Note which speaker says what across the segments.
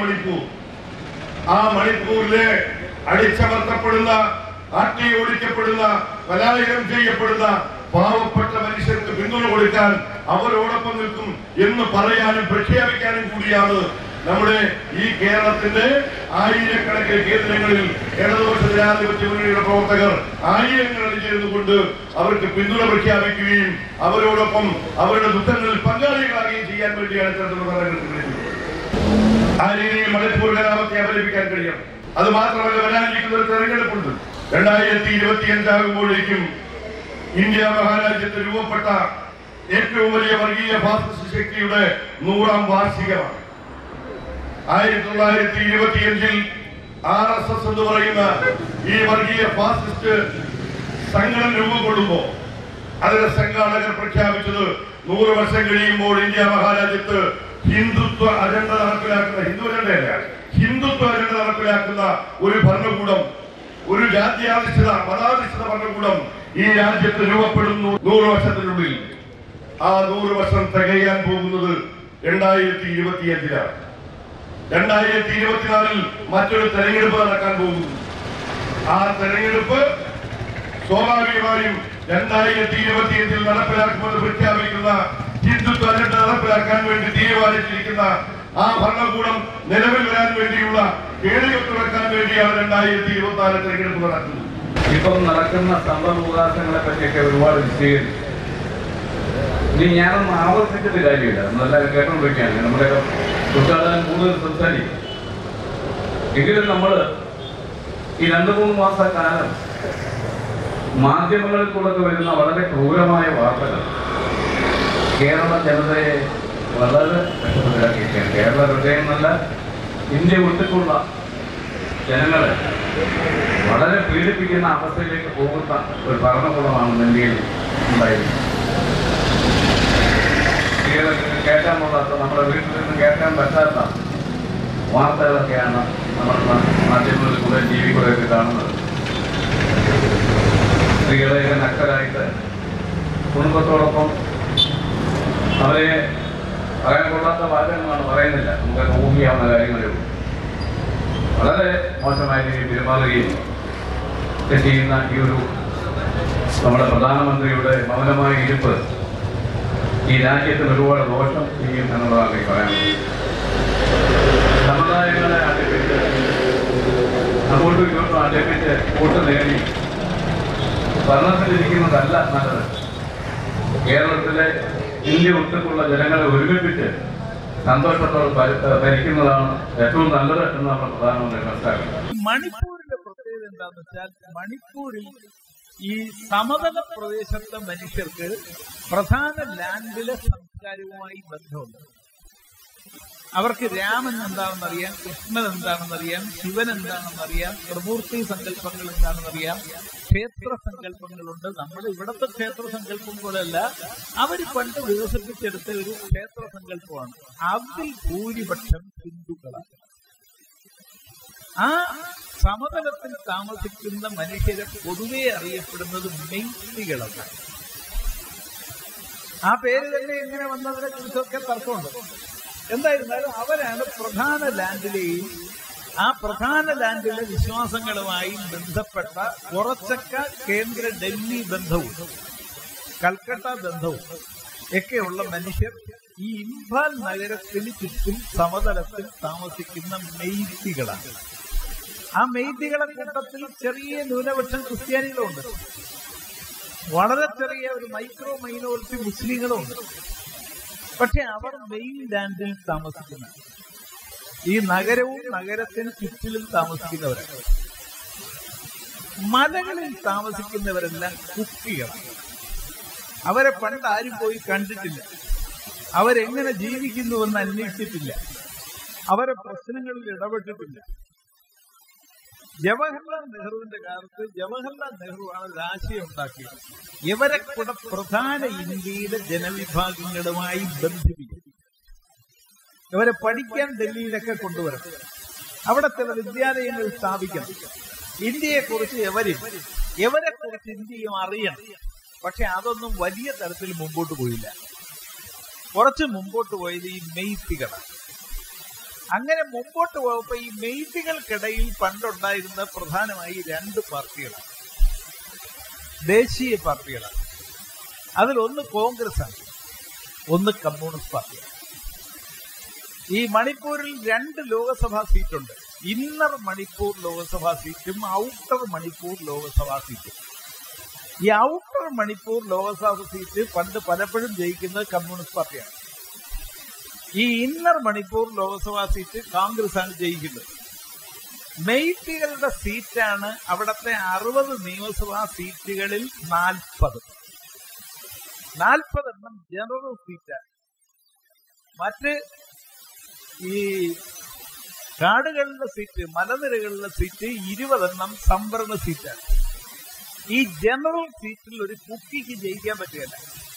Speaker 1: മണിപ്പൂർ ആ മണിപ്പൂരിലെ അടിച്ചമർത്തപ്പെടുന്ന ആട്ടി ഓടിക്കപ്പെടുന്ന പലായനം ചെയ്യപ്പെടുന്ന പാവപ്പെട്ട മനുഷ്യർക്ക് പിന്തുണ കൊടുക്കാൻ അവരോടൊപ്പം നിൽക്കും എന്ന് പറയാനും പ്രഖ്യാപിക്കാനും കൂടിയാണ് നമ്മുടെ ഈ കേരളത്തിന്റെ ആയിരക്കണക്കിന് കേന്ദ്രങ്ങളിൽ ഇടതുപക്ഷ ജനാധിപത്യ മുന്നണിയുടെ പ്രവർത്തകർ ആയിരങ്ങൾ അണിചേർന്നുകൊണ്ട് അവർക്ക് പിന്തുണ പ്രഖ്യാപിക്കുകയും അവരോടൊപ്പം അവരുടെ ദുഃഖങ്ങളിൽ പങ്കാളികളാകുകയും ചെയ്യാൻ വേണ്ടിയാണ് ഇത്തരത്തിലുള്ള സമരങ്ങൾക്ക് വിളിക്കുന്നത് ആ രീതിയിൽ മണിപ്പൂർ കലാപത്തെ അപലപിക്കാൻ കഴിയും അത് മാത്രമല്ല വരാനിരിക്കുന്ന ഒരു തെരഞ്ഞെടുപ്പുണ്ട് രണ്ടായിരത്തി ഇരുപത്തി അഞ്ചാകുമ്പോഴേക്കും ഇന്ത്യ മഹാരാജ്യത്ത് രൂപപ്പെട്ട ഏറ്റവും വലിയ വർഗീയ ഫാസിസ്റ്റ് ശക്തിയുടെ നൂറാം വാർഷികമാണ് ആയിരത്തി തൊള്ളായിരത്തി ഇരുപത്തിയഞ്ചിൽ ആർ എസ് എസ് എന്ന് പറയുന്ന ഈ വർഗീയ ഫാസിസ്റ്റ് സംഘടന രൂപം കൊള്ളുമ്പോ അതിന്റെ സംഘാടകർ പ്രഖ്യാപിച്ചത് നൂറ് വർഷം കഴിയുമ്പോൾ ഇന്ത്യ മഹാരാജ്യത്ത് ഹിന്ദുത്വ അജണ്ട നടപ്പിലാക്കുന്ന ഹിന്ദു അജണ്ടയല്ല ഹിന്ദുത്വ അജണ്ട നടപ്പിലാക്കുന്ന ഒരു ഭരണകൂടം ഒരു ജാത്യാധിഷ്ഠിത മതാധിഷ്ഠിത ഭരണകൂടം ഈ രാജ്യത്ത് രൂപപ്പെടുന്നു നൂറ് വർഷത്തിനുള്ളിൽ ആ നൂറ് വർഷം തികയാൻ പോകുന്നത് രണ്ടായിരത്തി ഇരുപത്തിയഞ്ചിലാണ് രണ്ടായിരത്തി ഇരുപത്തിനാലിൽ മറ്റൊരു തെരഞ്ഞെടുപ്പ് നടക്കാൻ പോകുന്നു ആ തെരഞ്ഞെടുപ്പ് സ്വാഭാവികമായും രണ്ടായിരത്തി ഇരുപത്തിയഞ്ചിൽ നടപ്പിലാക്കുമെന്ന് പ്രഖ്യാപിക്കുന്ന ഹിന്ദുത്വ അജണ്ട നടപ്പിലാക്കാൻ വേണ്ടി തീരുമാനിച്ചിരിക്കുന്ന ആ ഭരണകൂടം നിലവിൽ വരാൻ വേണ്ടിയുള്ള കേടുകെട്ട് വെക്കാൻ വേണ്ടിയാണ് രണ്ടായിരത്തി ഇരുപത്തി നാല് തെരഞ്ഞെടുപ്പ് നടക്കുന്നത്
Speaker 2: ഇപ്പം നടക്കുന്ന സംഭവവികാസങ്ങളെ പറ്റിയൊക്കെ ഒരുപാട് വിശദീകരിച്ചു ഇനി ഞാനൊന്നും ആവർത്തിച്ചിട്ട് കാര്യമില്ല നല്ല കേട്ടോണ്ടിരിക്കുകയാണ് നമ്മുടെ ഉദ്ഘാടനം കൂടുതൽ സംസാരിക്കും എങ്കിലും നമ്മൾ ഈ രണ്ട് മൂന്ന് മാസക്കാലം മാധ്യമങ്ങളിൽ കൂടെ വരുന്ന വളരെ ക്രൂരമായ വാർത്തകൾ കേരള ജനതയെ വളരെ വിഷമത്തിലാക്കിയിരിക്കുകയാണ് കേരള ഹൃദയം നല്ല ഇന്ത്യ വിട്ടിട്ടുള്ള ജനങ്ങളെ വളരെ പീഡിപ്പിക്കുന്ന അവസ്ഥയിലേക്ക് പോകുന്ന ഒരു ഭരണകൂടമാണ് ഇന്ത്യയിൽ ഉണ്ടായിരുന്നത് തീരെ കേൾക്കാൻ കൊള്ളാത്ത നമ്മുടെ വീട്ടിൽ നിന്ന് കേൾക്കാൻ പറ്റാത്ത വാർത്തകളൊക്കെയാണ് നമ്മൾ മാധ്യമങ്ങളിൽ കൂടെ ടി വി കൂടെ ഒക്കെ കാണുന്നത് സ്ത്രീകളെയൊക്കെ നക്കലായിട്ട് കുടുംബത്തോടൊപ്പം അവരെ പറയാൻ കൊള്ളാത്ത വാചകങ്ങളാണ് പറയുന്നില്ല നമുക്ക് ഊഹിയാവുന്ന കാര്യങ്ങളേ ഉള്ളൂ വളരെ മോശമായ രീതിയിൽ പെരുമാറുകയും ഒക്കെ ചെയ്യുന്ന ഈ ഒരു നമ്മുടെ പ്രധാനമന്ത്രിയുടെ മൗനമായ ഇരിപ്പ് ഈ രാജ്യത്തിന് ഒരുപാട് ദോഷം ചെയ്യും എന്നുള്ളതാണ് ഈ പറയാനുള്ളത് സമുദായങ്ങളെ അടുപ്പിച്ച് അങ്ങോട്ടും ഇങ്ങോട്ടും അടുപ്പിച്ച് വോട്ട് നേടി ഭരണത്തിലിരിക്കുന്നതല്ല നല്ലത് കേരളത്തിലെ ഇന്ത്യ ഒട്ടുക്കുള്ള ജനങ്ങളെ ഒരുമിപ്പിച്ച് സന്തോഷത്തോടെ ഭരി- ഭരിക്കുന്നതാണ് ഏറ്റവും നല്ലത് എന്ന് നമ്മൾ പ്രധാനമന്ത്രി മനസ്സിലാക്കുന്നത്
Speaker 3: മണിപ്പൂരിന്റെ പ്രത്യേകത എന്താന്ന് വെച്ചാൽ മണിപ്പൂരിൽ ഈ സമതല പ്രദേശത്തെ മനുഷ്യർക്ക് പ്രധാന ലാൻഡിലെ സംസ്കാരവുമായി ബന്ധമുണ്ട് അവർക്ക് രാമൻ എന്താണെന്നറിയാം കൃഷ്ണൻ എന്താണെന്നറിയാം ശിവൻ എന്താണെന്നറിയാം ത്രിമൂർത്തി സങ്കല്പങ്ങൾ എന്താണെന്നറിയാം ക്ഷേത്ര സങ്കല്പങ്ങളുണ്ട് നമ്മുടെ ഇവിടത്തെ ക്ഷേത്ര സങ്കല്പം പോലെയല്ല അവർ പണ്ട് വികസിപ്പിച്ചെടുത്ത ഒരു ക്ഷേത്ര സങ്കല്പമാണ് അതിൽ ഭൂരിപക്ഷം ഹിന്ദുക്കളാണ് ആ സമതലത്തിൽ താമസിക്കുന്ന മനുഷ്യരെ പൊതുവെ അറിയപ്പെടുന്നത് മെയ്ത്തികളെന്ന് ആ പേര് തന്നെ എങ്ങനെ വന്നതിനെ കുറിച്ചൊക്കെ തർക്കമുണ്ട് എന്തായിരുന്നാലും അവരാണ് പ്രധാന ലാൻഡിലെയും ആ പ്രധാന ലാൻഡിലെ വിശ്വാസങ്ങളുമായി ബന്ധപ്പെട്ട കുറച്ചൊക്കെ കേന്ദ്ര ഡൽഹി ബന്ധവും കൽക്കട്ട ബന്ധവും ഒക്കെയുള്ള മനുഷ്യർ ഈ ഇംഫാൽ നഗരത്തിന് ചുറ്റും സമതലത്തിൽ താമസിക്കുന്ന മെയ്ത്തികളാണ് ആ മെയ്ത്തികളെ കൂട്ടത്തിൽ ചെറിയ ന്യൂനപക്ഷം ക്രിസ്ത്യാനികളുണ്ട് വളരെ ചെറിയ ഒരു മൈക്രോ മൈനോറിറ്റി മുസ്ലിങ്ങളുണ്ട് പക്ഷെ അവർ മെയിൻ ലാൻഡിൽ താമസിക്കുന്ന ഈ നഗരവും നഗരത്തിന് ചുറ്റിലും താമസിക്കുന്നവരാണ് മലകളിൽ താമസിക്കുന്നവരെല്ലാം കുട്ടികളാണ് അവരെ പണ്ട് ആരും പോയി കണ്ടിട്ടില്ല അവരെങ്ങനെ ജീവിക്കുന്നുവെന്ന് അന്വേഷിച്ചിട്ടില്ല അവരെ പ്രശ്നങ്ങളിൽ ഇടപെട്ടിട്ടില്ല ജവഹർലാൽ നെഹ്റുവിന്റെ കാലത്ത് ജവഹർലാൽ നെഹ്റുവാണ് ഒരു ആശയം ഉണ്ടാക്കിയത് ഇവരെ കൂടെ പ്രധാന ഇന്ത്യയിലെ ജനവിഭാഗങ്ങളുമായി ബന്ധിപ്പിക്കും ഇവരെ പഠിക്കാൻ ഡൽഹിയിലൊക്കെ കൊണ്ടുവരണം അവിടെ ചില വിദ്യാലയങ്ങൾ സ്ഥാപിക്കണം ഇന്ത്യയെക്കുറിച്ച് എവരും എവരെ കുറിച്ച് ഇന്ത്യയും അറിയണം പക്ഷെ അതൊന്നും വലിയ തരത്തിൽ മുമ്പോട്ട് പോയില്ല കുറച്ച് മുമ്പോട്ട് പോയത് ഈ മെയ്ത്തികളാണ് അങ്ങനെ മുമ്പോട്ട് പോയപ്പോ ഈ മെയ്തികൾക്കിടയിൽ പണ്ടുണ്ടായിരുന്ന പ്രധാനമായി രണ്ട് പാർട്ടികളാണ് ദേശീയ പാർട്ടികളാണ് അതിലൊന്ന് കോൺഗ്രസ് ആണ് ഒന്ന് കമ്മ്യൂണിസ്റ്റ് പാർട്ടിയാണ് ഈ മണിപ്പൂരിൽ രണ്ട് ലോകസഭാ സീറ്റുണ്ട് ഇന്നർ മണിപ്പൂർ ലോകസഭാ സീറ്റും ഔട്ടർ മണിപ്പൂർ ലോകസഭാ സീറ്റും ഈ ഔട്ടർ മണിപ്പൂർ ലോകസഭാ സീറ്റ് പണ്ട് പലപ്പോഴും ജയിക്കുന്നത് കമ്മ്യൂണിസ്റ്റ് പാർട്ടിയാണ് ഈ inner Manipur Lok Sabha seat Congress ആണ് ജയിക്കുന്നത് മെയ്റ്റികളുടെ സീറ്റാണ് അവിടത്തെ അറുപത് നിയമസഭാ സീറ്റുകളിൽ നാൽപ്പത് നാൽപ്പതെണ്ണം ജനറൽ സീറ്റാണ് മറ്റ് ഈ കാടുകളിലെ സീറ്റ് മലനിരകളിലെ സീറ്റ് ഇരുപതെണ്ണം സംവരണ സീറ്റാണ് ഈ ജനറൽ സീറ്റിൽ ഒരു കുക്കിക്ക് ജയിക്കാൻ പറ്റുകയില്ല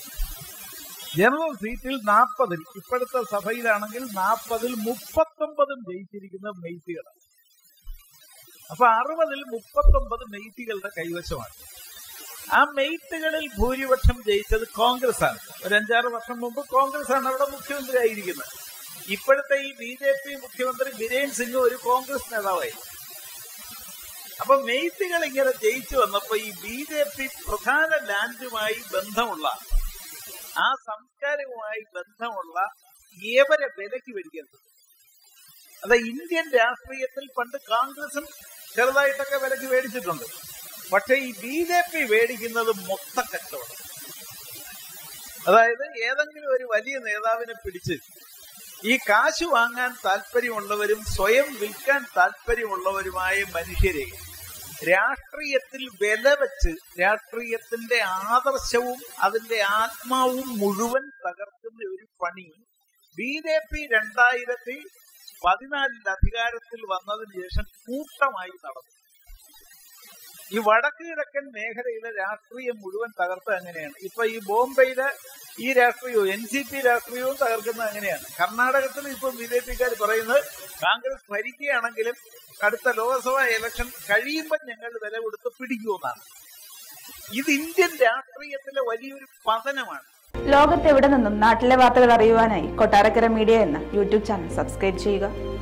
Speaker 3: ജനറൽ സീറ്റിൽ നാൽപ്പതിൽ ഇപ്പോഴത്തെ സഭയിലാണെങ്കിൽ നാൽപ്പതിൽ മുപ്പത്തൊമ്പതും ജയിച്ചിരിക്കുന്നത് മെയ്ത്തികളാണ് അപ്പൊ അറുപതിൽ മുപ്പത്തൊമ്പത് മെയ്ത്തികളുടെ കൈവശമാണ് ആ മെയ്ത്തുകളിൽ ഭൂരിപക്ഷം ജയിച്ചത് കോൺഗ്രസ് ആണ് ഒരു അഞ്ചാറ് വർഷം മുമ്പ് കോൺഗ്രസ് ആണ് അവിടെ മുഖ്യമന്ത്രി ആയിരിക്കുന്നത് ഇപ്പോഴത്തെ ഈ ബി ജെ പി മുഖ്യമന്ത്രി ബിരേൻ സിംഗ് ഒരു കോൺഗ്രസ് നേതാവായി അപ്പൊ മെയ്ത്തുകൾ ഇങ്ങനെ ജയിച്ചു വന്നപ്പോ ഈ ബി ജെ പി പ്രധാന ലാൻഡുമായി ബന്ധമുള്ള ആ സംസ്കാരവുമായി ബന്ധമുള്ള ഏവരെ വിലക്ക് മേടിക്കരുത് അത് ഇന്ത്യൻ രാഷ്ട്രീയത്തിൽ പണ്ട് കോൺഗ്രസും ചെറുതായിട്ടൊക്കെ വിലക്ക് മേടിച്ചിട്ടുണ്ട് പക്ഷെ ഈ ബി ജെ പി മേടിക്കുന്നത് മൊത്ത കച്ചവടം അതായത് ഏതെങ്കിലും ഒരു വലിയ നേതാവിനെ പിടിച്ച് ഈ കാശ് വാങ്ങാൻ താല്പര്യമുള്ളവരും സ്വയം വിൽക്കാൻ താല്പര്യമുള്ളവരുമായ മനുഷ്യരെ രാഷ്ട്രീയത്തിൽ വില വെച്ച് രാഷ്ട്രീയത്തിന്റെ ആദർശവും അതിന്റെ ആത്മാവും മുഴുവൻ തകർക്കുന്ന ഒരു പണി ബി ജെ പി രണ്ടായിരത്തി പതിനാലിൽ അധികാരത്തിൽ വന്നതിന് ശേഷം കൂട്ടമായി നടന്നു ഈ വടക്ക് കിഴക്കൻ മേഖലയിലെ രാഷ്ട്രീയം മുഴുവൻ തകർത്ത അങ്ങനെയാണ് ഇപ്പൊ ഈ ബോംബെയിലെ ഈ രാഷ്ട്രീയവും എൻ സി പി രാഷ്ട്രീയവും തകർക്കുന്നത് അങ്ങനെയാണ് കർണാടകത്തിൽ ഇപ്പൊ ബി ജെ പിക്കാർ പറയുന്നത് കോൺഗ്രസ് ഭരിക്കുകയാണെങ്കിലും അടുത്ത ലോക്സഭാ ഇലക്ഷൻ കഴിയുമ്പോൾ ഞങ്ങൾ വില കൊടുത്ത് പിടിക്കുമെന്നാണ് ഇത് ഇന്ത്യൻ രാഷ്ട്രീയത്തിലെ വലിയൊരു പതനമാണ്
Speaker 4: ലോകത്തെവിടെ നിന്നും നാട്ടിലെ വാർത്തകൾ അറിയുവാനായി കൊട്ടാരക്കര മീഡിയ എന്ന യൂട്യൂബ് ചാനൽ സബ്സ്ക്രൈബ് ചെയ്യുക